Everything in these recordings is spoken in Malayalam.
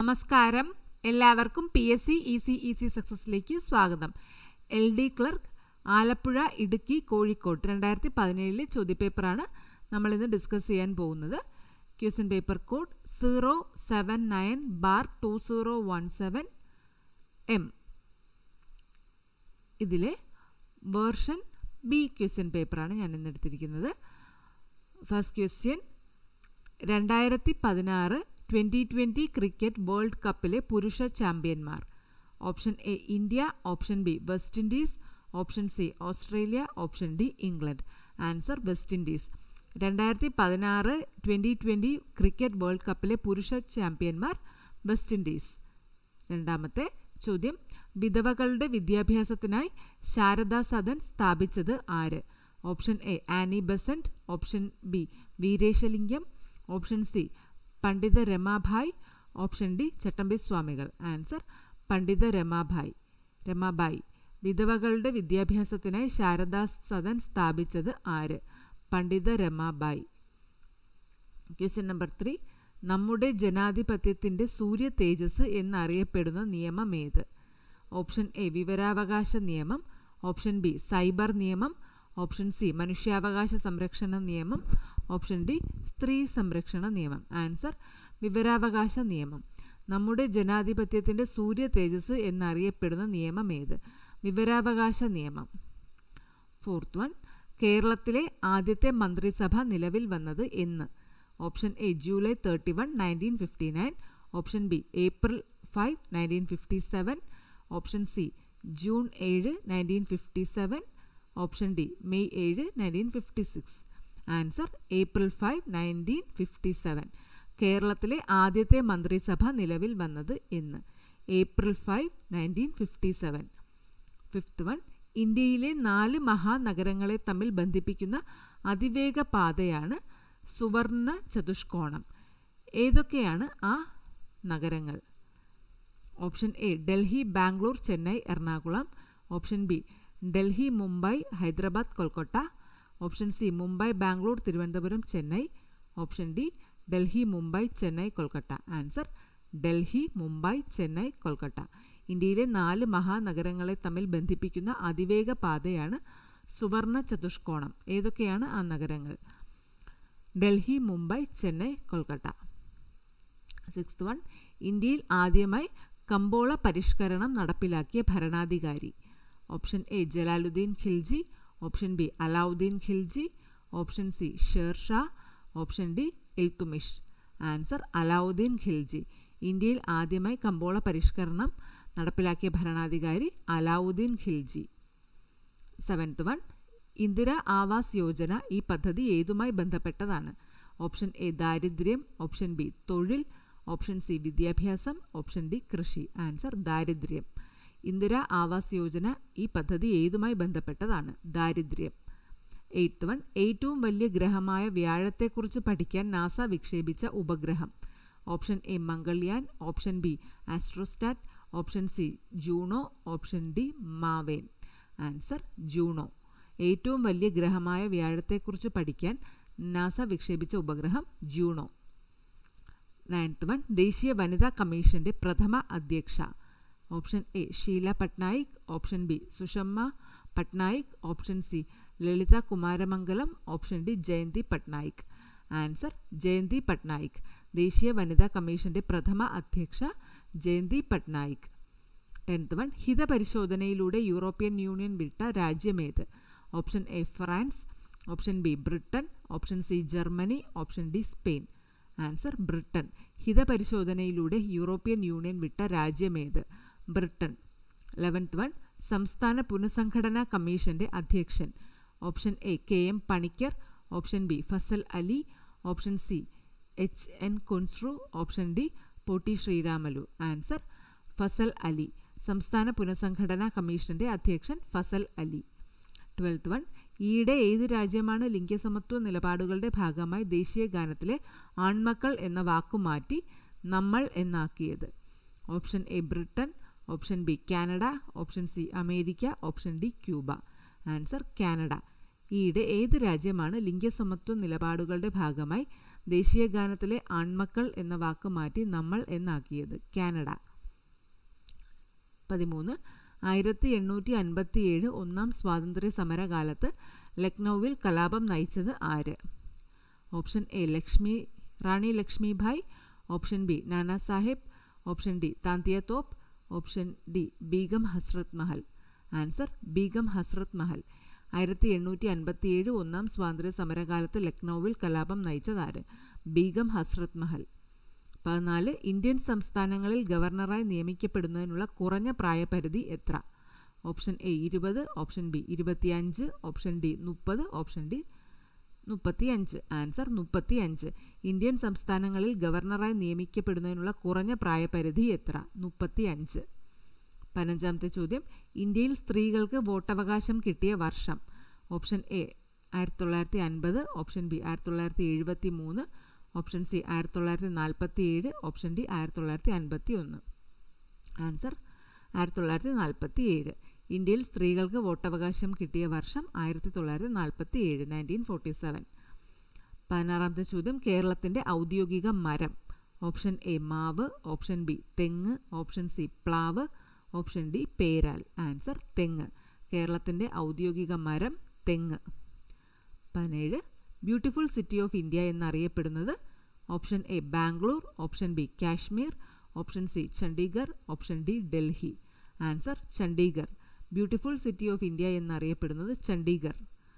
നമസ്കാരം എല്ലാവർക്കും P S C E C E C സക്സസിലേക്ക് സ്വാഗതം L D clerk Alappuzha Idukki Kozhikode രണ്ടായിരത്തി പതിനേഴിലെ ചോദ്യപേപ്പറാണ് നമ്മളിന്ന് ഡിസ്കസ് ചെയ്യാൻ പോകുന്നത് question paper code zero seven nine bar two zero one seven M ഇതിലെ വേർഷൻ ബി ക്വസ്റ്റ്യൻ പേപ്പറാണ് ഞാൻ ഇന്ന് എടുത്തിരിക്കുന്നത് ഫസ്റ്റ് ക്വസ്റ്റ്യൻ രണ്ടായിരത്തി പതിനാറ് ട്വൻ്റി ട്വൻ്റി ക്രിക്കറ്റ് വേൾഡ് കപ്പിലെ പുരുഷ ചാമ്പ്യന്മാർ option A India option B West Indies option C Australia option D England answer west Indies രണ്ടായിരത്തി പതിനാറ് ട്വൻ്റി ട്വൻ്റി ക്രിക്കറ്റ് വേൾഡ് കപ്പിലെ പുരുഷ ചാമ്പ്യന്മാർ വെസ്റ്റ് ഇൻഡീസ് രണ്ടാമത്തെ ചോദ്യം വിധവകളുടെ വിദ്യാഭ്യാസത്തിനായി ശാരദാ സദൻ സ്ഥാപിച്ചത് ആര് option A Annie Besant option B Veeresalingam option C Pandita Ramabai option D ചട്ടമ്പി സ്വാമികൾ ആൻസർ പണ്ഡിത രമാഭായ് രമാബായി വിധവകളുടെ വിദ്യാഭ്യാസത്തിനായി ശാരദാ സദൻ സ്ഥാപിച്ചത് ആര് പണ്ഡിത രമാബായി ക്വസ്റ്റ്യൻ നമ്പർ ത്രീ നമ്മുടെ ജനാധിപത്യത്തിൻ്റെ സൂര്യ തേജസ് എന്നറിയപ്പെടുന്ന നിയമം ഏത് ഓപ്ഷൻ എ വിവരാവകാശ നിയമം ഓപ്ഷൻ ബി സൈബർ നിയമം ഓപ്ഷൻ സി മനുഷ്യാവകാശ സംരക്ഷണ നിയമം ഓപ്ഷൻ ഡി സ്ത്രീ സംരക്ഷണ നിയമം ആൻസർ വിവരാവകാശ നിയമം നമ്മുടെ ജനാധിപത്യത്തിൻ്റെ സൂര്യ തേജസ് എന്നറിയപ്പെടുന്ന നിയമം ഏത് വിവരാവകാശ നിയമം ഫോർത്ത് വൺ കേരളത്തിലെ ആദ്യത്തെ മന്ത്രിസഭ നിലവിൽ വന്നത് എന്ന് option A July thirty one nineteen fifty nine option B April five nineteen fifty seven option C June ഏഴ് nineteen fifty seven option D May ഏഴ് nineteen fifty six answer April five nineteen fifty seven കേരളത്തിലെ ആദ്യത്തെ മന്ത്രിസഭ നിലവിൽ വന്നത് എന്ന് April five nineteen fifty seven fifth one ഇന്ത്യയിലെ നാല് മഹാനഗരങ്ങളെ തമ്മിൽ ബന്ധിപ്പിക്കുന്ന അതിവേഗ പാതയാണ് സുവർണ ചതുഷ്കോണം ഏതൊക്കെയാണ് ആ നഗരങ്ങൾ option A Delhi Bangalore Chennai Ernakulam option B Delhi Mumbai Hyderabad Kolkata option C Mumbai Bangalore Thiruvananthapuram Chennai option D Delhi Mumbai Chennai Kolkata answer Delhi Mumbai Chennai Kolkata ഇന്ത്യയിലെ നാല് മഹാനഗരങ്ങളെ തമ്മിൽ ബന്ധിപ്പിക്കുന്ന അതിവേഗ പാതയാണ് സുവർണ ചതുഷ്കോണം ഏതൊക്കെയാണ് ആ നഗരങ്ങൾ ഡൽഹി മുംബൈ ചെന്നൈ കൊൽക്കത്ത സിക്സ്ത് വൺ ഇന്ത്യയിൽ ആദ്യമായി കമ്പോള പരിഷ്കരണം നടപ്പിലാക്കിയ ഭരണാധികാരി option A Jalaluddin Khilji option B Alauddin Khilji option C Sher Shah option D Iltutmish answer Alauddin Khilji ഇന്ത്യയിൽ ആദ്യമായി കമ്പോള പരിഷ്കരണം നടപ്പിലാക്കിയ ഭരണാധികാരി അലാവുദ്ദീൻ ഖിൽജി സെവൻത്ത് വൺ ഇന്ദിര ആവാസ് യോജന ഈ പദ്ധതി ഏതുമായി ബന്ധപ്പെട്ടതാണ് ഓപ്ഷൻ എ ദാരിദ്ര്യം ഓപ്ഷൻ ബി തൊഴിൽ ഓപ്ഷൻ സി വിദ്യാഭ്യാസം ഓപ്ഷൻ ഡി കൃഷി ആൻസർ ദാരിദ്ര്യം ഇന്ദിര ആവാസ് യോജന ഈ പദ്ധതി ഏതുമായി ബന്ധപ്പെട്ടതാണ് ദാരിദ്ര്യം എയ്ത്ത് വൺ ഏറ്റവും വലിയ ഗ്രഹമായ വ്യാഴത്തെക്കുറിച്ച് പഠിക്കാൻ നാസ വിക്ഷേപിച്ച ഉപഗ്രഹം option A Mangalyaan option B Astrosat option C Juno option D MAVEN answer Juno ഏറ്റവും വലിയ ഗ്രഹമായ വ്യാഴത്തെക്കുറിച്ച് പഠിക്കാൻ നാസ വിക്ഷേപിച്ച ഉപഗ്രഹം ജൂണോ നയൻത്ത് വൺ ദേശീയ വനിതാ കമ്മീഷന്റെ പ്രഥമ അധ്യക്ഷ option A Sheela Patnaik option B Sushama Patnaik option C Lalitha Kumaramangalam option D Jayanti Patnaik answer Jayanti Patnaik ദേശീയ വനിതാ കമ്മീഷന്റെ പ്രഥമ അധ്യക്ഷ ജയന്തി പട്നായിക് ടെൻത്ത് വൺ ഹിതപരിശോധനയിലൂടെ യൂറോപ്യൻ യൂണിയൻ വിട്ട രാജ്യമേത് option A France option B Britain option C Germany option D Spain answer Britain ഹിതപരിശോധനയിലൂടെ യൂറോപ്യൻ യൂണിയൻ വിട്ട രാജ്യമേത് ബ്രിട്ടൻ ലെവൻത്ത് വൺ സംസ്ഥാന പുനഃസംഘടനാ കമ്മീഷന്റെ അധ്യക്ഷൻ option A K M Panikkar option B Fasal Ali option C H N Kunzru option D Potti Sriramulu answer Fazal Ali സംസ്ഥാന പുനഃസംഘടനാ കമ്മീഷന്റെ അധ്യക്ഷൻ ഫസൽ അലി ട്വൽത്ത് വൺ ഈയിടെ ഏത് രാജ്യമാണ് ലിംഗസമത്വ നിലപാടുകളുടെ ഭാഗമായി ദേശീയ ഗാനത്തിലെ ആൺമക്കൾ എന്ന വാക്കു മാറ്റി നമ്മൾ എന്നാക്കിയത് option A Britain option B Canada option C America option D Cuba answer Canada ഈയിടെ ഏത് രാജ്യമാണ് ലിംഗസമത്വ നിലപാടുകളുടെ ഭാഗമായി ദേശീയ ഗാനത്തിലെ ആൺമക്കൾ എന്ന വാക്ക് മാറ്റി നമ്മൾ എന്നാക്കിയത് കാനഡ പതിമൂന്ന് ആയിരത്തി എണ്ണൂറ്റി അൻപത്തിയേഴ് ഒന്നാം സ്വാതന്ത്ര്യ സമരകാലത്ത് ലക്നൌവിൽ കലാപം നയിച്ചത് ആര് option A Lakshmi Rani Lakshmibai option B Nana Sahib option D Tantia Tope option D Begum Hazrat Mahal answer Begum Hazrat Mahal ആയിരത്തി എണ്ണൂറ്റി അൻപത്തിയേഴ് ഒന്നാം സ്വാതന്ത്ര്യ സമരകാലത്ത് ലക്നൌവിൽ കലാപം നയിച്ചതാര് ബീഗം ഹസ്രത് മഹൽ പതിനാല് ഇന്ത്യൻ സംസ്ഥാനങ്ങളിൽ ഗവർണറായി നിയമിക്കപ്പെടുന്നതിനുള്ള കുറഞ്ഞ പ്രായപരിധി എത്ര ഓപ്ഷൻ എ ഇരുപത് ഓപ്ഷൻ ബി ഇരുപത്തിയഞ്ച് ഓപ്ഷൻ ഡി മുപ്പത് ഓപ്ഷൻ ഡി മുപ്പത്തിയഞ്ച് ആൻസർ മുപ്പത്തിയഞ്ച് ഇന്ത്യൻ സംസ്ഥാനങ്ങളിൽ ഗവർണറായി നിയമിക്കപ്പെടുന്നതിനുള്ള കുറഞ്ഞ പ്രായപരിധി എത്ര മുപ്പത്തിയഞ്ച് പതിനഞ്ചാമത്തെ ചോദ്യം ഇന്ത്യയിൽ സ്ത്രീകൾക്ക് വോട്ടവകാശം കിട്ടിയ വർഷം ഓപ്ഷൻ എ ആയിരത്തി തൊള്ളായിരത്തി അൻപത് ഓപ്ഷൻ ബി ആയിരത്തി തൊള്ളായിരത്തി എഴുപത്തി മൂന്ന് ഓപ്ഷൻ സി ആയിരത്തി തൊള്ളായിരത്തി നാൽപ്പത്തി ഏഴ് ഓപ്ഷൻ ഡി ആയിരത്തി തൊള്ളായിരത്തി അൻപത്തി ഒന്ന് ആൻസർ ആയിരത്തി തൊള്ളായിരത്തി നാൽപ്പത്തി ഏഴ് ഇന്ത്യയിൽ സ്ത്രീകൾക്ക് വോട്ടവകാശം കിട്ടിയ വർഷം ആയിരത്തി തൊള്ളായിരത്തി നാൽപ്പത്തി ഏഴ് നയൻറ്റീൻ ഫോർട്ടി സെവൻ പതിനാറാമത്തെ ചോദ്യം കേരളത്തിൻ്റെ ഔദ്യോഗിക മരം ഓപ്ഷൻ എ മാവ് ഓപ്ഷൻ ബി തെങ്ങ് ഓപ്ഷൻ സി പ്ലാവ് ഓപ്ഷൻ ഡി പേരാൽ ആൻസർ തെങ്ങ് കേരളത്തിൻ്റെ ഔദ്യോഗിക മരം തെങ്ങ് പതിനേഴ് ബ്യൂട്ടിഫുൾ സിറ്റി ഓഫ് ഇന്ത്യ എന്നറിയപ്പെടുന്നത് option A Bangalore option B Kashmir option C Chandigarh option D Delhi answer Chandigarh beautiful city of India എന്നറിയപ്പെടുന്നത് ചണ്ഡീഗർ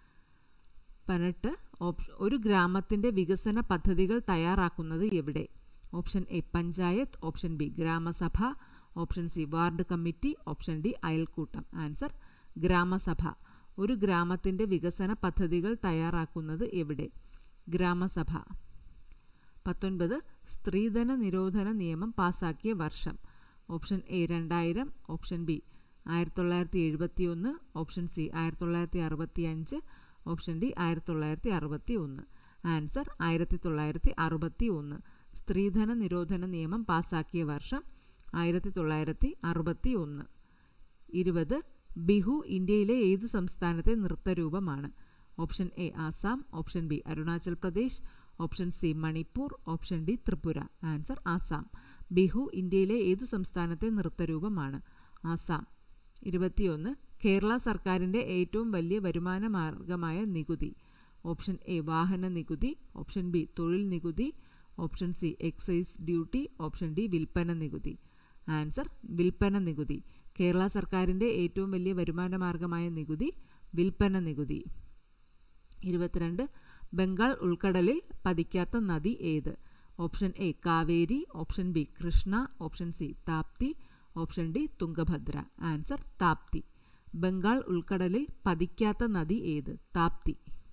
പതിനെട്ട് ഓപ്ഷൻ ഒരു ഗ്രാമത്തിൻ്റെ വികസന പദ്ധതികൾ തയ്യാറാക്കുന്നത് എവിടെ option A panchayat option B gram sabha option C ward committee option D അയൽക്കൂട്ടം ആൻസർ ഗ്രാമസഭ ഒരു ഗ്രാമത്തിൻ്റെ വികസന പദ്ധതികൾ തയ്യാറാക്കുന്നത് എവിടെ ഗ്രാമസഭ പത്തൊൻപത് സ്ത്രീധന നിരോധന നിയമം പാസാക്കിയ വർഷം ഓപ്ഷൻ എ രണ്ടായിരം ഓപ്ഷൻ ബി ആയിരത്തി തൊള്ളായിരത്തി എഴുപത്തി ഒന്ന് ഓപ്ഷൻ സി ആയിരത്തി തൊള്ളായിരത്തി അറുപത്തി അഞ്ച് ഓപ്ഷൻ ഡി ആയിരത്തി തൊള്ളായിരത്തി അറുപത്തി ഒന്ന് ആൻസർ ആയിരത്തി തൊള്ളായിരത്തി അറുപത്തി ഒന്ന് സ്ത്രീധന നിരോധന നിയമം പാസാക്കിയ വർഷം ആയിരത്തി തൊള്ളായിരത്തി അറുപത്തി ഒന്ന് ഇരുപത് ബിഹു ഇന്ത്യയിലെ ഏതു സംസ്ഥാനത്തെ നൃത്തരൂപമാണ് option A Assam option B Arunachal Pradesh option C Manipur option D Tripura answer Assam Bihu ഇന്ത്യയിലെ ഏതു സംസ്ഥാനത്തെ നൃത്തരൂപമാണ് ആസാം ഇരുപത്തിയൊന്ന് കേരള സർക്കാരിൻ്റെ ഏറ്റവും വലിയ വരുമാന മാർഗമായ നികുതി ഓപ്ഷൻ എ വാഹന നികുതി ഓപ്ഷൻ ബി തൊഴിൽ നികുതി option C excise duty option D വിൽപ്പന നികുതി ആൻസർ വിൽപ്പന നികുതി കേരള സർക്കാരിൻ്റെ ഏറ്റവും വലിയ വരുമാന മാർഗമായ നികുതി വിൽപ്പന നികുതി ഇരുപത്തിരണ്ട് ബംഗാൾ ഉൾക്കടലിൽ പതിക്കാത്ത നദി ഏത് option A Kaveri option B Krishna option C Tapti option D Tungabhadra answer Tapti Bengal ഉൾക്കടലിൽ പതിക്കാത്ത നദി ഏത് താപ്തി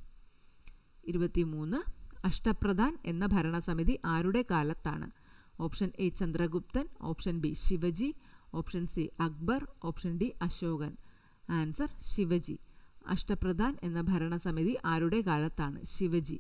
ഇരുപത്തിമൂന്ന് അഷ്ടപ്രധാൻ എന്ന ഭരണസമിതി ആരുടെ കാലത്താണ് ഓപ്ഷൻ എ ചന്ദ്രഗുപ്തൻ option B Shivaji option C Akbar option D അശോകൻ ആൻസർ ശിവജി അഷ്ടപ്രധാൻ എന്ന ഭരണസമിതി ആരുടെ കാലത്താണ് ശിവജി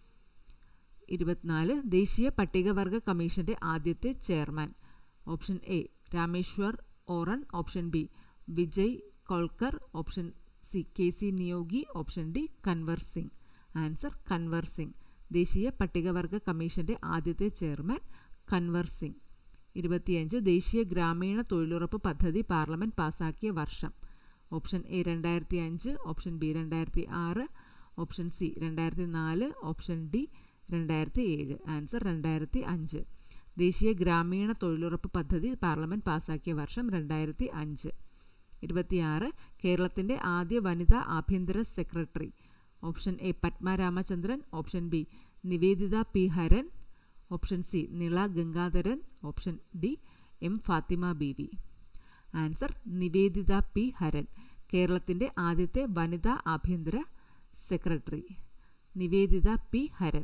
ഇരുപത്തിനാല് ദേശീയ പട്ടികവർഗ കമ്മീഷന്റെ ആദ്യത്തെ chairman option A Rameshwar Oraon option B Vijay Kolkar option C K C Neogi option D Kanwar Singh answer Kanwar Singh ദേശീയ പട്ടികവർഗ കമ്മീഷന്റെ ആദ്യത്തെ ചെയർമാൻ കൻവർ സിംഗ് ഇരുപത്തിയഞ്ച് ദേശീയ ഗ്രാമീണ തൊഴിലുറപ്പ് പദ്ധതി പാർലമെന്റ് പാസാക്കിയ വർഷം ഓപ്ഷൻ എ രണ്ടായിരത്തി അഞ്ച് ഓപ്ഷൻ ബി രണ്ടായിരത്തി ആറ് ഓപ്ഷൻ സി രണ്ടായിരത്തി നാല് ഓപ്ഷൻ ഡി രണ്ടായിരത്തി ഏഴ് ആൻസർ രണ്ടായിരത്തി അഞ്ച് ദേശീയ ഗ്രാമീണ തൊഴിലുറപ്പ് പദ്ധതി പാർലമെന്റ് പാസാക്കിയ വർഷം രണ്ടായിരത്തി അഞ്ച് ഇരുപത്തിയാറ് കേരളത്തിൻ്റെ ആദ്യ വനിതാ ആഭ്യന്തര secretary option A Padma Ramachandran option B Nivedita P Haran option C Nila Gangadharan option D M Fathima Beevi answer Nivedita P Haran കേരളത്തിൻ്റെ ആദ്യത്തെ വനിതാ ആഭ്യന്തര സെക്രട്ടറി നിവേദിത പി ഹരൻ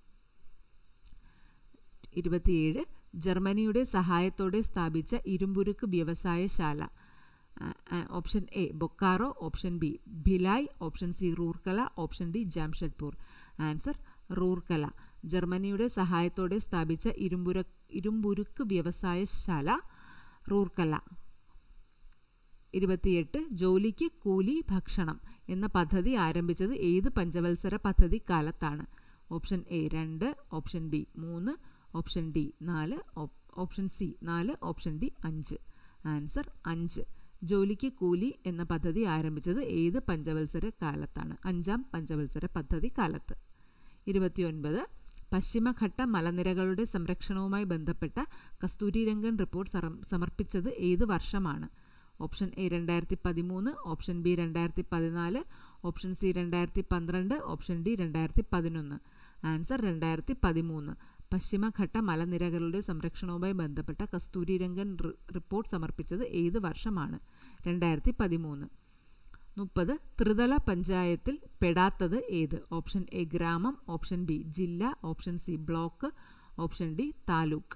ഇരുപത്തിയേഴ് ജർമ്മനിയുടെ സഹായത്തോടെ സ്ഥാപിച്ച ഇരുമ്പുരുക്ക് വ്യവസായശാല option A Bokaro option B Bhilai option C Rourkela option D Jamshedpur answer Rourkela ജർമ്മനിയുടെ സഹായത്തോടെ സ്ഥാപിച്ച ഇരുമ്പുര ഇരുമ്പുരുക്ക് വ്യവസായശാല റൂർക്കല ഇരുപത്തിയെട്ട് ജോലിക്ക് കൂലി ഭക്ഷണം എന്ന പദ്ധതി ആരംഭിച്ചത് ഏത് പഞ്ചവത്സര പദ്ധതി കാലത്താണ് ഓപ്ഷൻ എ രണ്ട് ഓപ്ഷൻ ബി മൂന്ന് ഓപ്ഷൻ ഡി നാല് ഓപ്ഷൻ സി നാല് ഓപ്ഷൻ ഡി അഞ്ച് ആൻസർ അഞ്ച് ജോലിക്ക് കൂലി എന്ന പദ്ധതി ആരംഭിച്ചത് ഏത് പഞ്ചവത്സര കാലത്താണ് അഞ്ചാം പഞ്ചവത്സര പദ്ധതി കാലത്ത് ഇരുപത്തിയൊൻപത് പശ്ചിമഘട്ട മലനിരകളുടെ സംരക്ഷണവുമായി ബന്ധപ്പെട്ട കസ്തൂരിരംഗൻ റിപ്പോർട്ട് സമർപ്പിച്ചത് ഏത് വർഷമാണ് ഓപ്ഷൻ എ രണ്ടായിരത്തി പതിമൂന്ന് ഓപ്ഷൻ ബി രണ്ടായിരത്തി പതിനാല് ഓപ്ഷൻ സി രണ്ടായിരത്തി പന്ത്രണ്ട് ഓപ്ഷൻ ഡി രണ്ടായിരത്തി പതിനൊന്ന് ആൻസർ രണ്ടായിരത്തി പതിമൂന്ന് പശ്ചിമഘട്ട മലനിരകളുടെ സംരക്ഷണവുമായി ബന്ധപ്പെട്ട കസ്തൂരിരംഗൻ റിപ്പോർട്ട് സമർപ്പിച്ചത് ഏത് വർഷമാണ് രണ്ടായിരത്തി പതിമൂന്ന് മുപ്പത് ത്രിതല പഞ്ചായത്തിൽ പെടാത്തത് ഏത് ഓപ്ഷൻ എ ഗ്രാമം ഓപ്ഷൻ ബി ജില്ല option C block option D taluk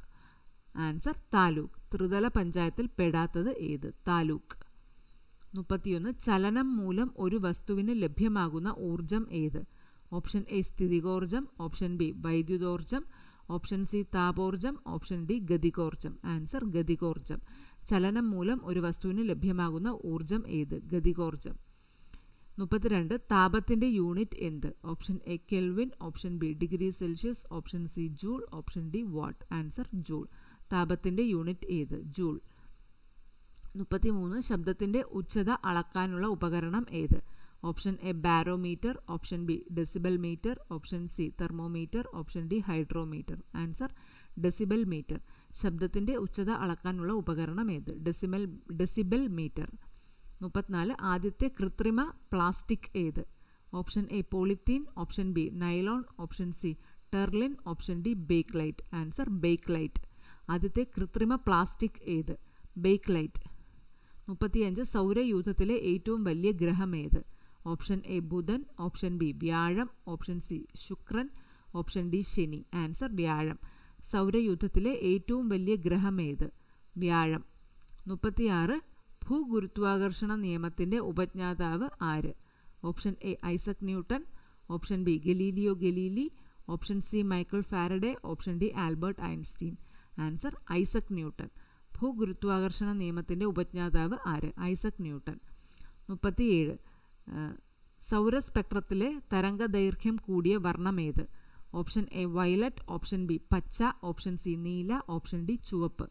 answer taluk ത്രിതല പഞ്ചായത്തിൽ പെടാത്തത് ഏത് താലൂക്ക് മുപ്പത്തിയൊന്ന് ചലനം മൂലം ഒരു വസ്തുവിന് ലഭ്യമാകുന്ന ഊർജം ഏത് ഓപ്ഷൻ എ സ്ഥിതികോർജം ഓപ്ഷൻ ബി വൈദ്യുതോർജം ഓപ്ഷൻ സി താപോർജം ഓപ്ഷൻ ഡി ഗതികോർജം ആൻസർ ഗതികോർജം ചലനം മൂലം ഒരു വസ്തുവിന് ലഭ്യമാകുന്ന ഊർജം ഏത് ഗതികോർജം മുപ്പത്തിരണ്ട് താപത്തിന്റെ യൂണിറ്റ് എന്ത് option A kelvin option B degree Celsius option C joule option D watt answer joule താപത്തിന്റെ യൂണിറ്റ് ഏത് ജൂൾ മുപ്പത്തിമൂന്ന് ശബ്ദത്തിന്റെ ഉച്ചത അളക്കാനുള്ള ഉപകരണം ഏത് option A barometer option B decibel meter option C thermometer option D hydrometer answer decibel meter ശബ്ദത്തിന്റെ ഉച്ചത അളക്കാനുള്ള ഉപകരണം ഏത് ഡെസിമൽ ഡെസിബൽ മീറ്റർ മുപ്പത്തിനാല് ആദ്യത്തെ കൃത്രിമ പ്ലാസ്റ്റിക് ഏത് option A polythene option B nylon option C terylene option D bakelite answer bakelite ആദ്യത്തെ കൃത്രിമ പ്ലാസ്റ്റിക് ഏത് ബേക്ക് ലൈറ്റ് മുപ്പത്തിയഞ്ച് സൗരയൂഥത്തിലെ ഏറ്റവും വലിയ ഗ്രഹം ഏത് ഓപ്ഷൻ എ ബുധൻ ഓപ്ഷൻ ബി വ്യാഴം ഓപ്ഷൻ സി ശുക്രൻ ഓപ്ഷൻ ഡി ശനി ആൻസർ വ്യാഴം സൗരയൂഥത്തിലെ ഏറ്റവും വലിയ ഗ്രഹം ഏത് വ്യാഴം മുപ്പത്തിയാറ് ഭൂഗുരുത്വാകർഷണ നിയമത്തിന്റെ ഉപജ്ഞാതാവ് ആര് option A Isaac Newton option B Galileo Galilei option C Michael Faraday option D Albert Einstein answer Isaac Newton ഭൂഗുരുത്വാകർഷണ നിയമത്തിന്റെ ഉപജ്ഞാതാവ് ആര് ഐസക് ന്യൂട്ടൺ മുപ്പത്തിയേഴ് സൗരസ്പെക്ട്രത്തിലെ തരംഗദൈർഘ്യം കൂടിയ വർണ്ണമേത് option A violet option B പച്ച ഓപ്ഷൻ സി നീല ഓപ്ഷൻ ഡി ചുവപ്പ്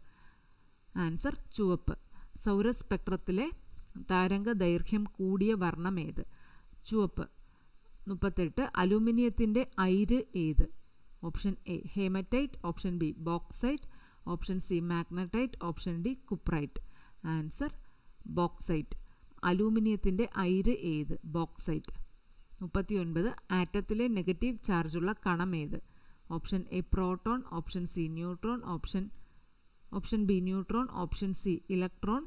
ആൻസർ ചുവപ്പ് സൗരസ്പെക്ട്രത്തിലെ തരംഗദൈർഘ്യം കൂടിയ വർണ്ണമേത് ചുവപ്പ് മുപ്പത്തെട്ട് അലൂമിനിയത്തിൻ്റെ അയിര് ഏത് option A hematite option B bauxite option C magnetite option D cuprite answer bauxite അലൂമിനിയത്തിൻ്റെ അയിര് ഏത് ബോക്സൈറ്റ് മുപ്പത്തിയൊൻപത് ആറ്റത്തിലെ നെഗറ്റീവ് ചാർജുള്ള കണം ഏത് option A proton option C neutron option option B neutron option C electron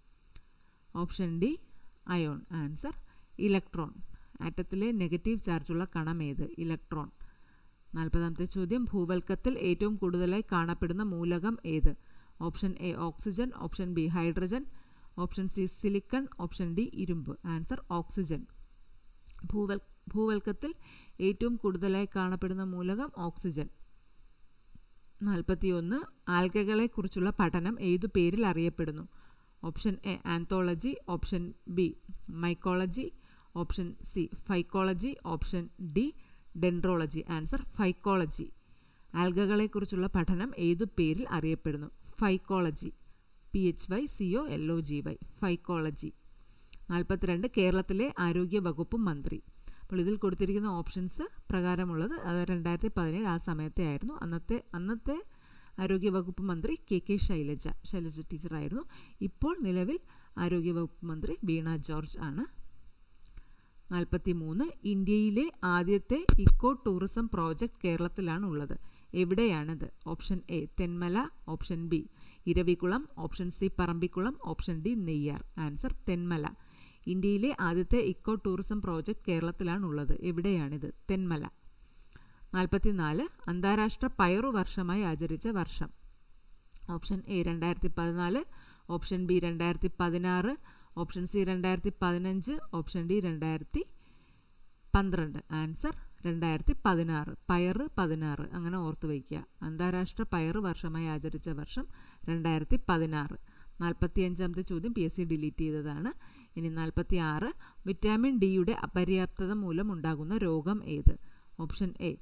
option D ion answer electron ആറ്റത്തിലെ നെഗറ്റീവ് ചാർജുള്ള കണം ഏത് ഇലക്ട്രോൺ നാൽപ്പതാമത്തെ ചോദ്യം ഭൂവൽക്കത്തിൽ ഏറ്റവും കൂടുതലായി കാണപ്പെടുന്ന മൂലകം ഏത് option A oxygen option B hydrogen option C silicon option D ഇരുമ്പ് ആൻസർ ഓക്സിജൻ ഭൂവൽ ഭൂവൽക്കത്തിൽ ഏറ്റവും കൂടുതലായി കാണപ്പെടുന്ന മൂലകം ഓക്സിജൻ നാൽപ്പത്തിയൊന്ന് ആൽഗകളെക്കുറിച്ചുള്ള പഠനം ഏതു പേരിൽ അറിയപ്പെടുന്നു option A anthology option B mycology option C phycology option D dendrology answer phycology ആൽഗകളെക്കുറിച്ചുള്ള പഠനം ഏതു പേരിൽ അറിയപ്പെടുന്നു phycology P H Y C O L O G Y phycology നാൽപ്പത്തിരണ്ട് കേരളത്തിലെ ആരോഗ്യ വകുപ്പ് മന്ത്രി അപ്പോൾ ഇതിൽ കൊടുത്തിരിക്കുന്ന ഓപ്ഷൻസ് പ്രകാരമുള്ളത് അത് രണ്ടായിരത്തി പതിനേഴ് ആ സമയത്തെ ആയിരുന്നു അന്നത്തെ അന്നത്തെ ആരോഗ്യ വകുപ്പ് മന്ത്രി കെ കെ ശൈലജ ശൈലജ ടീച്ചറായിരുന്നു ഇപ്പോൾ നിലവിൽ ആരോഗ്യ വകുപ്പ് മന്ത്രി വീണ ജോർജ് ആണ് നാൽപ്പത്തി മൂന്ന് ഇന്ത്യയിലെ ആദ്യത്തെ ഇക്കോ ടൂറിസം പ്രോജക്റ്റ് കേരളത്തിലാണ് ഉള്ളത് എവിടെയാണിത് option A Thenmala option B Eravikulam option C Parambikulam option D Neyyar answer Thenmala ഇന്ത്യയിലെ ആദ്യത്തെ ഇക്കോ ടൂറിസം പ്രോജക്റ്റ് കേരളത്തിലാണ് ഉള്ളത് എവിടെയാണിത് തെന്മല നാൽപ്പത്തിനാല് അന്താരാഷ്ട്ര പയറു വർഷമായി ആചരിച്ച വർഷം ഓപ്ഷൻ എ രണ്ടായിരത്തി പതിനാല് ഓപ്ഷൻ ബി രണ്ടായിരത്തി പതിനാറ് ഓപ്ഷൻ സി രണ്ടായിരത്തി പതിനഞ്ച് ഓപ്ഷൻ ഡി രണ്ടായിരത്തി പന്ത്രണ്ട് ആൻസർ രണ്ടായിരത്തി പതിനാറ് പയറ് പതിനാറ് അങ്ങനെ ഓർത്ത് വയ്ക്കുക അന്താരാഷ്ട്ര പയറ് വർഷമായി ആചരിച്ച വർഷം രണ്ടായിരത്തി പതിനാറ് നാൽപ്പത്തി അഞ്ചാമത്തെ ചോദ്യം പി എസ് സി ഡിലീറ്റ് ചെയ്തതാണ് ഇനി നാൽപ്പത്തി ആറ് വിറ്റാമിൻ ഡിയുടെ അപര്യാപ്തത മൂലം ഉണ്ടാകുന്ന രോഗം ഏത് option A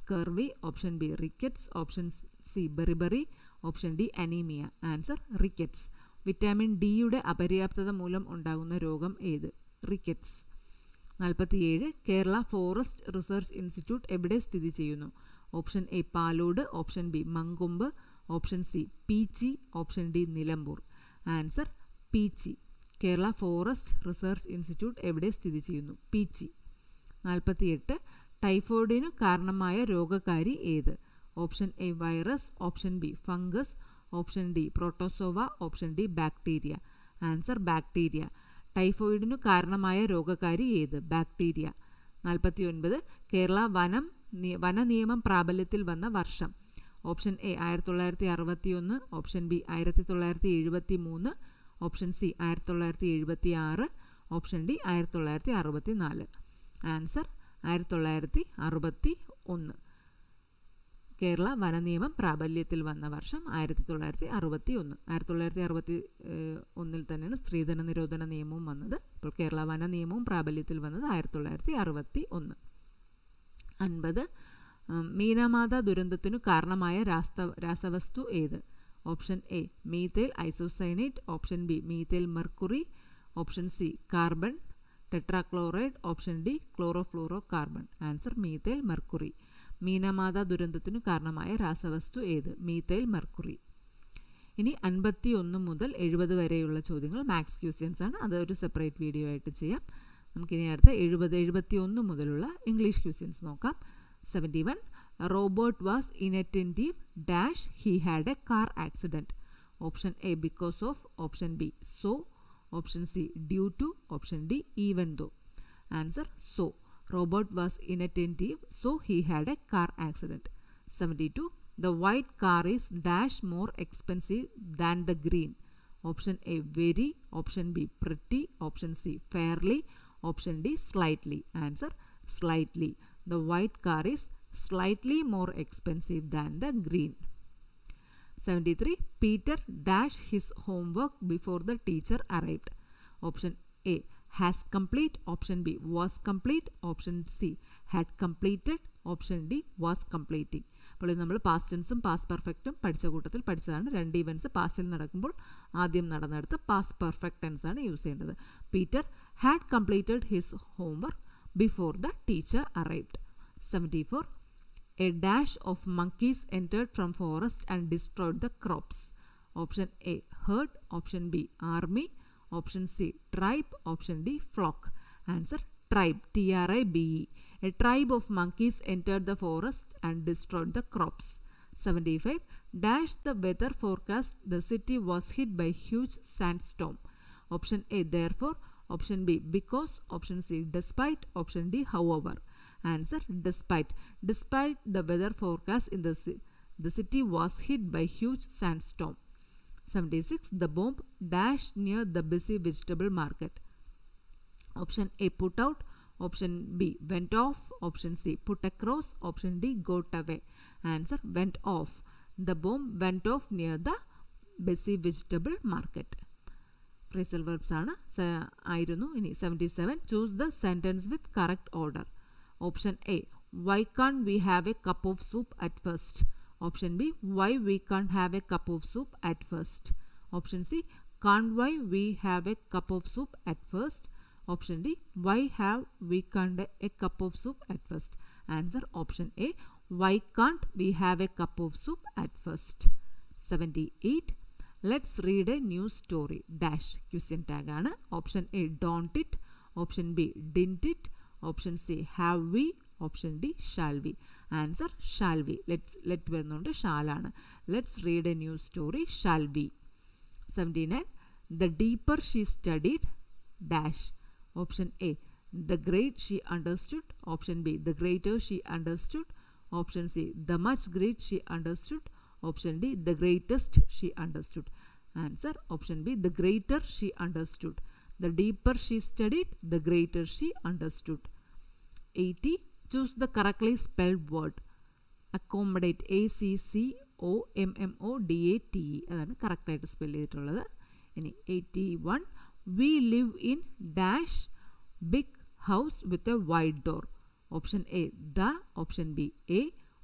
scurvy option B rickets option C beriberi option D anaemia answer rickets vitamin ഡിയുടെ അപര്യാപ്തത മൂലം ഉണ്ടാകുന്ന രോഗം ഏത് റിക്കറ്റ്സ് നാൽപ്പത്തിയേഴ് കേരള ഫോറസ്റ്റ് റിസർച്ച് ഇൻസ്റ്റിറ്റ്യൂട്ട് എവിടെ സ്ഥിതി ചെയ്യുന്നു option A Palode option B Mankombu option C Peechi option D Nilambur answer Peechi Kerala forest research institute എവിടെ സ്ഥിതി ചെയ്യുന്നു പീച്ചി നാൽപ്പത്തിയെട്ട് ടൈഫോയിഡിന് കാരണമായ രോഗകാരി ഏത് option A virus option B fungus option D protozoa option D bacteria answer bacteria ടൈഫോയിഡിനു കാരണമായ രോഗകാരി ഏത് ബാക്ടീരിയ നാൽപ്പത്തി ഒൻപത് കേരള വനം വന നിയമം പ്രാബല്യത്തിൽ വന്ന വർഷം ഓപ്ഷൻ എ ആയിരത്തി തൊള്ളായിരത്തി അറുപത്തി ഒന്ന് ഓപ്ഷൻ ബി ആയിരത്തി തൊള്ളായിരത്തി എഴുപത്തി മൂന്ന് ഓപ്ഷൻ സി ആയിരത്തി തൊള്ളായിരത്തി എഴുപത്തി ആറ് ഓപ്ഷൻ ഡി ആയിരത്തി തൊള്ളായിരത്തി അറുപത്തി നാല് ആൻസർ ആയിരത്തി തൊള്ളായിരത്തി അറുപത്തി ഒന്ന് കേരള വനനിയമം പ്രാബല്യത്തിൽ വന്ന വർഷം ആയിരത്തി തൊള്ളായിരത്തി അറുപത്തി ഒന്ന് ആയിരത്തി തൊള്ളായിരത്തി അറുപത്തി ഒന്നിൽ തന്നെയാണ് സ്ത്രീധന നിരോധന നിയമവും വന്നത് ഇപ്പോൾ കേരള വന നിയമവും പ്രാബല്യത്തിൽ വന്നത് ആയിരത്തി തൊള്ളായിരത്തി അറുപത്തി ഒന്ന് അൻപത് മീനമാത ദുരന്തത്തിനു കാരണമായ രാസ്ത രാസവസ്തു ഏത് option A methyl isocyanate option B methyl mercury option C carbon tetrachloride option D chlorofluoro carbon answer methyl mercury Minamata ദുരന്തത്തിനു കാരണമായ രാസവസ്തു ഏത് മീതൈൽ മെർക്കുറി ഇനി അൻപത്തി ഒന്ന് മുതൽ എഴുപത് വരെയുള്ള ചോദ്യങ്ങൾ മാത്സ് ക്വസ്റ്റ്യൻസ് ആണ് അത് ഒരു സെപ്പറേറ്റ് വീഡിയോ ആയിട്ട് ചെയ്യാം നമുക്കിനി അടുത്ത എഴുപത് എഴുപത്തി ഒന്ന് മുതലുള്ള ഇംഗ്ലീഷ് ക്വസ്റ്റ്യൻസ് നോക്കാം seventy one Robert was inattentive dash he had a car accident option A because of option B so option C due to option D even though answer so Robert was inattentive, so he had a car accident. 72. The white car is dash more expensive than the green. Option A very, option B pretty, option C fairly, option D slightly. Answer slightly. The white car is slightly more expensive than the green. 73. Peter dash his homework before the teacher arrived. Option A has complete option b was complete option c had completed option D was completing അപ്പോൾ ഇത് നമ്മൾ പാസ്റ്റ് ടെൻസും പാസ്റ്റ് പെർഫെക്റ്റും പഠിച്ച കൂട്ടത്തിൽ പഠിച്ചതാണ് രണ്ട് ഇവൻറ്റ്സ് പാസ്റ്റിൽ നടക്കുമ്പോൾ ആദ്യം നടന്നെടുത്ത് പാസ്റ്റ് പെർഫെക്റ്റ് ടെൻസ് ആണ് യൂസ് ചെയ്യേണ്ടത് Peter had completed his homework before the teacher arrived seventy four A dash of monkeys entered from forest and destroyed the crops option a herd option b army option c tribe option d flock answer tribe t r i b e a tribe of monkeys entered the forest and destroyed the crops 75 dash the weather forecast the city was hit by huge sandstorm option a therefore option b because option c despite option d however answer despite despite the weather forecast in the ci- the city was hit by huge sandstorm 76 the bomb dashed near the busy vegetable market option a put out option b went off option c put across option d got away answer went off the bomb went off near the busy vegetable market phrasal verbs ആണ് സ- ആയിരുന്നു ഇനി seventy seven choose the sentence with correct order option A why can we have a cup of soup at first option B why we can have a cup of soup at first option C can why we have a cup of soup at first option D why have we can't a cup of soup at first answer option A Y കാണ്ട് we have a cup of soup at first seventy eight let's read a new story dash question tag ആണ് option A don't it option B didn't it option C have we option D shall we answer shall we let's let വരുന്നുണ്ട് ഷാലാണ് let's read a new story shall we seventy nine the deeper she studied dash option A the great she understood option B the greater she understood option C the much great she understood option D the greatest she understood answer option B the greater she understood the deeper she studied the greater she understood eighty choose the correctly spelled word accommodate A C C O M M O D A T E അതാണ് കറക്റ്റായിട്ട് സ്പെൽ ചെയ്തിട്ടുള്ളത് ഇനി eighty one we live in dash big house with a wide door option A the option B a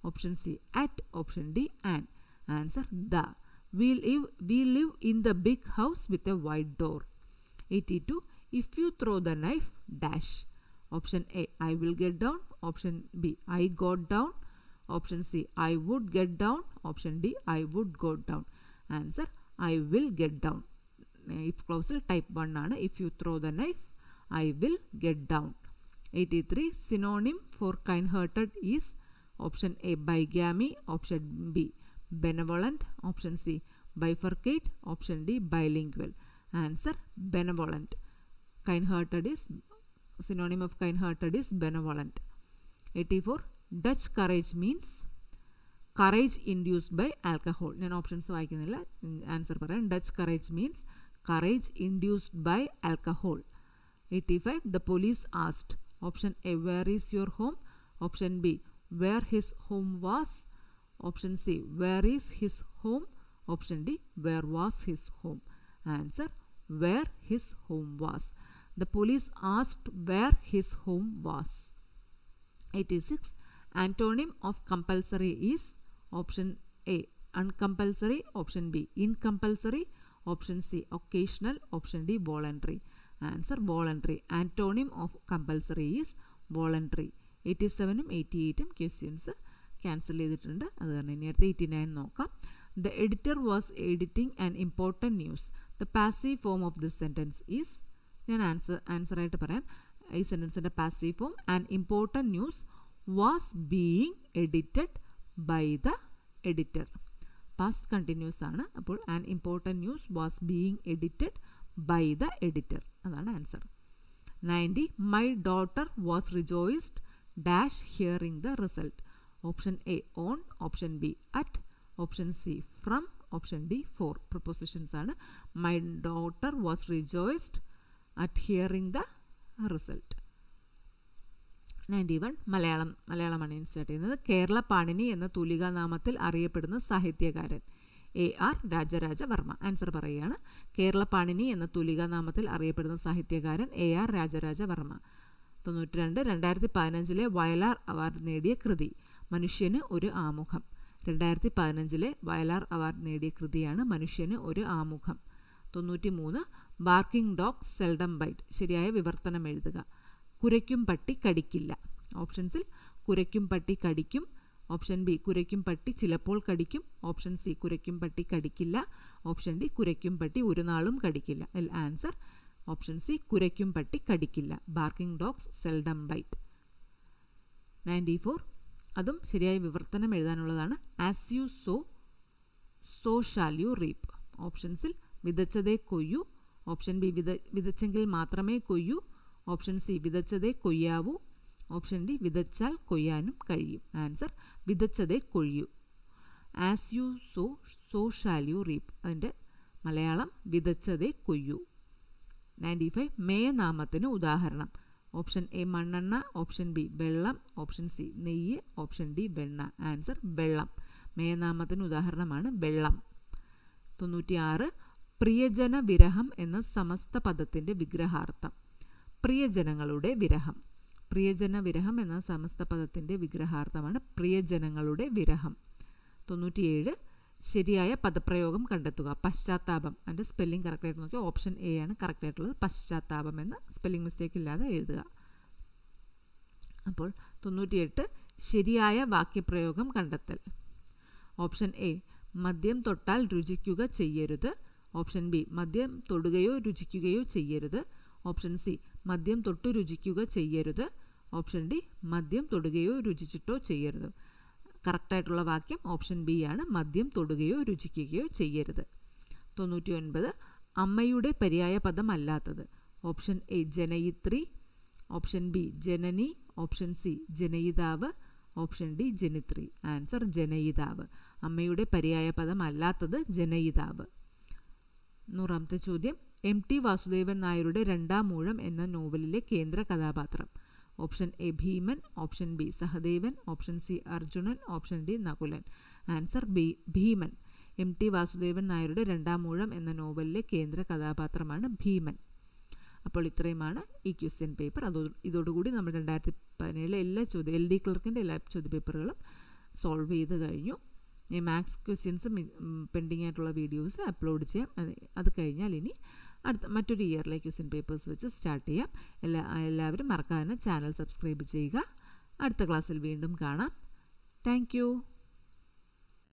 option C at option D an answer the we live we live in the big house with a white door eighty two if you throw the knife dash option A I will get down option B I got down option C I would get down option D I would got down answer I will get down if ക്ലോസിൽ ടൈപ്പ് വൺ ആണ് if you throw the knife I will get down eighty three synonym for kind hearted is option A bigamy option B benevolent option C bifurcate option D bilingual answer benevolent kind hearted is synonym of kind hearted is benevolent eighty four Dutch courage means courage induced by alcohol ഞാൻ ഓപ്ഷൻസ് വായിക്കുന്നില്ല ആൻസർ പറയാം Dutch courage means courage induced by alcohol eighty five the police asked option A where is your home option B where his home was option C where is his home option D where was his home answer where his home was the police asked where his home was eighty six antonym of compulsory is option A uncompulsory option B incompulsory option C occasional option D voluntary answer voluntary antonym of compulsory is voluntary eighty സെവനും എയ്റ്റി എയ്റ്റും ക്വസ്റ്റ്യൻസ് ക്യാൻസൽ ചെയ്തിട്ടുണ്ട് അത് കാരണം ഇനി അടുത്ത് എയ്റ്റി നയൻ നോക്കാം the editor was editing an important news the passive form of this sentence is ഞാൻ ആൻസർ ആൻസറായിട്ട് പറയാം ഈ സെൻറ്റൻസിൻ്റെ passive form an important news was being edited by the editor past continuous ആണ് അപ്പോൾ an important news was being edited by the editor അതാണ് answer ninety my daughter was rejoiced dash hearing the result option A on option B at option C from option D for prepositions ആണ് my daughter was rejoiced at hearing the result ninety one Malayalam മലയാളമാണ് ഇൻസ്റ്റാർട്ട് ചെയ്യുന്നത് കേരള പാണിനി എന്ന തൂലികാ നാമത്തിൽ അറിയപ്പെടുന്ന സാഹിത്യകാരൻ എ ആർ രാജരാജവർമ്മ ആൻസർ പറയുകയാണ് കേരള പാണിനി എന്ന തൂലികാ നാമത്തിൽ അറിയപ്പെടുന്ന സാഹിത്യകാരൻ എ ആർ രാജരാജവർമ്മ തൊണ്ണൂറ്റി രണ്ട് രണ്ടായിരത്തി പതിനഞ്ചിലെ വയലാർ അവാർഡ് നേടിയ കൃതി മനുഷ്യന് ഒരു ആമുഖം രണ്ടായിരത്തി പതിനഞ്ചിലെ വയലാർ അവാർഡ് നേടിയ കൃതിയാണ് മനുഷ്യന് ഒരു ആമുഖം തൊണ്ണൂറ്റി മൂന്ന് ബാർക്കിംഗ് ഡോഗ് സെൽഡം ബൈറ്റ് ശരിയായ വിവർത്തനം എഴുതുക കുരയ്ക്കും പട്ടി കടിക്കില്ല ഓപ്ഷൻസിൽ കുരയ്ക്കും പട്ടി കടിക്കും ഓപ്ഷൻ ബി കുരയ്ക്കും പട്ടി ചിലപ്പോൾ കടിക്കും ഓപ്ഷൻ സി കുരയ്ക്കും പട്ടി കടിക്കില്ല ഓപ്ഷൻ ഡി കുരയ്ക്കും പട്ടി ഒരു നാളും കടിക്കില്ല അതിൽ ആൻസർ ഓപ്ഷൻ സി കുരയ്ക്കും പട്ടി കടിക്കില്ല barking dogs seldom bite ninety four അതും ശരിയായ വിവർത്തനം എഴുതാനുള്ളതാണ് as you sow so shall you reap ഓപ്ഷൻസിൽ വിതച്ചതേ കൊയ്യൂ ഓപ്ഷൻ ബി വിത വിതച്ചെങ്കിൽ മാത്രമേ കൊയ്യൂ ഓപ്ഷൻ സി വിതച്ചതേ കൊയ്യാവൂ ഓപ്ഷൻ ഡി വിതച്ചാൽ കൊയ്യാനും കഴിയും ആൻസർ വിതച്ചതേ കൊയ്യൂ as you sow so shall you reap അതിൻ്റെ മലയാളം വിതച്ചതേ കൊയ്യൂ നയൻറ്റി ഫൈവ് മേനാമത്തിന് ഉദാഹരണം ഓപ്ഷൻ എ മണ്ണെണ്ണ ഓപ്ഷൻ ബി വെള്ളം ഓപ്ഷൻ സി നെയ്യ് ഓപ്ഷൻ ഡി വെണ്ണ ആൻസർ വെള്ളം മേനാമത്തിന് ഉദാഹരണമാണ് വെള്ളം തൊണ്ണൂറ്റിയാറ് പ്രിയജന വിരഹം എന്ന സമസ്ത പദത്തിൻ്റെ വിഗ്രഹാർത്ഥം പ്രിയജനങ്ങളുടെ വിരഹം പ്രിയജന വിരഹം എന്ന സമസ്ത പദത്തിൻ്റെ വിഗ്രഹാർത്ഥമാണ് പ്രിയജനങ്ങളുടെ വിരഹം തൊണ്ണൂറ്റിയേഴ് ശരിയായ പദപ്രയോഗം കണ്ടെത്തുക പശ്ചാത്താപം അതിൻ്റെ സ്പെല്ലിംഗ് കറക്റ്റായിട്ട് നോക്കിയാൽ ഓപ്ഷൻ എ ആണ് കറക്റ്റായിട്ടുള്ളത് പശ്ചാത്താപം എന്ന് സ്പെല്ലിംഗ് മിസ്റ്റേക്ക് ഇല്ലാതെ എഴുതുക അപ്പോൾ തൊണ്ണൂറ്റിയെട്ട് ശരിയായ വാക്യപ്രയോഗം കണ്ടെത്തൽ ഓപ്ഷൻ എ മദ്യം തൊട്ടാൽ രുചിക്കുക ചെയ്യരുത് ഓപ്ഷൻ ബി മദ്യം തൊടുകയോ രുചിക്കുകയോ ചെയ്യരുത് ഓപ്ഷൻ സി മദ്യം തൊട്ടു രുചിക്കുക ചെയ്യരുത് ഓപ്ഷൻ ഡി മദ്യം തൊടുകയോ രുചിച്ചിട്ടോ ചെയ്യരുത് കറക്റ്റായിട്ടുള്ള വാക്യം ഓപ്ഷൻ ബി ആണ് മദ്യം തൊടുകയോ രുചിക്കുകയോ ചെയ്യരുത് തൊണ്ണൂറ്റി ഒൻപത് അമ്മയുടെ പര്യായ പദം അല്ലാത്തത് ഓപ്ഷൻ എ ജനയിത്രി ഓപ്ഷൻ ബി ജനനി ഓപ്ഷൻ സി ജനയിതാവ് ഓപ്ഷൻ ഡി ജനിത്രി ആൻസർ ജനയിതാവ് അമ്മയുടെ പര്യായ പദം അല്ലാത്തത് ജനയിതാവ് നൂറാമത്തെ ചോദ്യം എം ടി വാസുദേവൻ നായരുടെ രണ്ടാം മൂഴം എന്ന നോവലിലെ കേന്ദ്ര കഥാപാത്രം option A Bheeman option B Sahadevan option C Arjunan option D Nakulan answer B Bheeman M T Vasudevan നായരുടെ രണ്ടാം മൂഴം എന്ന നോവലിലെ കേന്ദ്ര കഥാപാത്രമാണ് ഭീമൻ അപ്പോൾ ഇത്രയുമാണ് ഈ ക്വസ്റ്റ്യൻ പേപ്പർ അതോ ഇതോടുകൂടി നമ്മൾ രണ്ടായിരത്തി പതിനേഴിലെ എല്ലാ ചോദ്യം എൽ ഡി ക്ലർക്കിൻ്റെ എല്ലാ ചോദ്യ പേപ്പറുകളും സോൾവ് ചെയ്ത് കഴിഞ്ഞു ഈ മാത്സ് ക്വസ്റ്റ്യൻസ് പെൻഡിങ് ആയിട്ടുള്ള വീഡിയോസ് അപ്ലോഡ് ചെയ്യാം അത് അത് കഴിഞ്ഞാൽ ഇനി അടുത്ത മറ്റൊരു ഇയറിലെ ക്വസ്റ്റ്യൻ പേപ്പേഴ്സ് വെച്ച് സ്റ്റാർട്ട് ചെയ്യാം എല്ലാ എല്ലാവരും മറക്കാതെ ചാനൽ സബ്സ്ക്രൈബ് ചെയ്യുക അടുത്ത ക്ലാസ്സിൽ വീണ്ടും കാണാം താങ്ക്